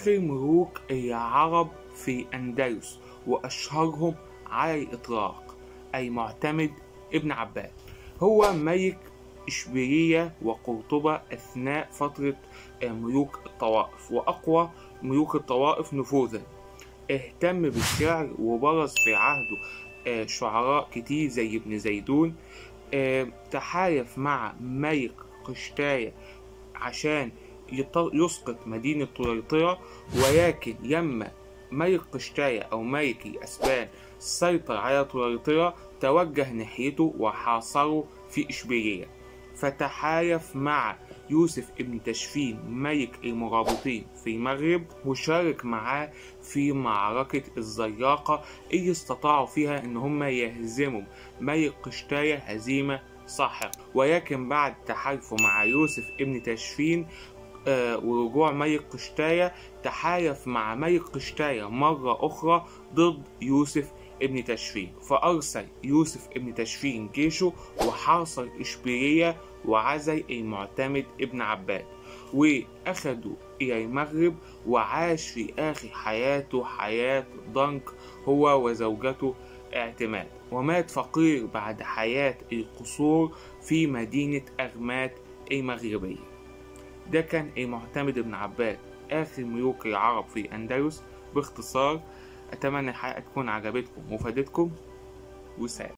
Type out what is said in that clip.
آخر ملوك العرب في أندلس وأشهرهم على الإطلاق أي معتمد ابن عباد هو ملك إشبيلية وقرطبة أثناء فترة ملوك الطوائف وأقوى ملوك الطوائف نفوذا اهتم بالشعر وبرز في عهده شعراء كتير زي ابن زيدون تحالف مع ملك قشتاية عشان يسقط مدينة طليطلة ولكن لما ملك قشتاية أو ملك الأسبان سيطر على طليطلة توجه ناحيته وحاصره في إشبيلية فتحالف مع يوسف ابن تشفين ملك المرابطين في المغرب وشارك معاه في معركة الزياقة اللي استطاعوا فيها ان هم يهزموا ملك قشتاية هزيمة ساحقة ولكن بعد تحالفه مع يوسف ابن تشفين آه ورجوع ملك قشتاية تحالف مع ملك قشتاية مرة أخرى ضد يوسف ابن تشفين فأرسل يوسف ابن تشفين جيشه وحاصر إشبيلية وعزل المعتمد ابن عباد وأخدوا إلى المغرب وعاش في آخر حياته حياة ضنك هو وزوجته اعتماد ومات فقير بعد حياة القصور في مدينة أغمات المغربية ده كان المعتمد ابن عباد آخر ملوك العرب في أندلس باختصار أتمنى الحلقة تكون عجبتكم وفادتكم وسلام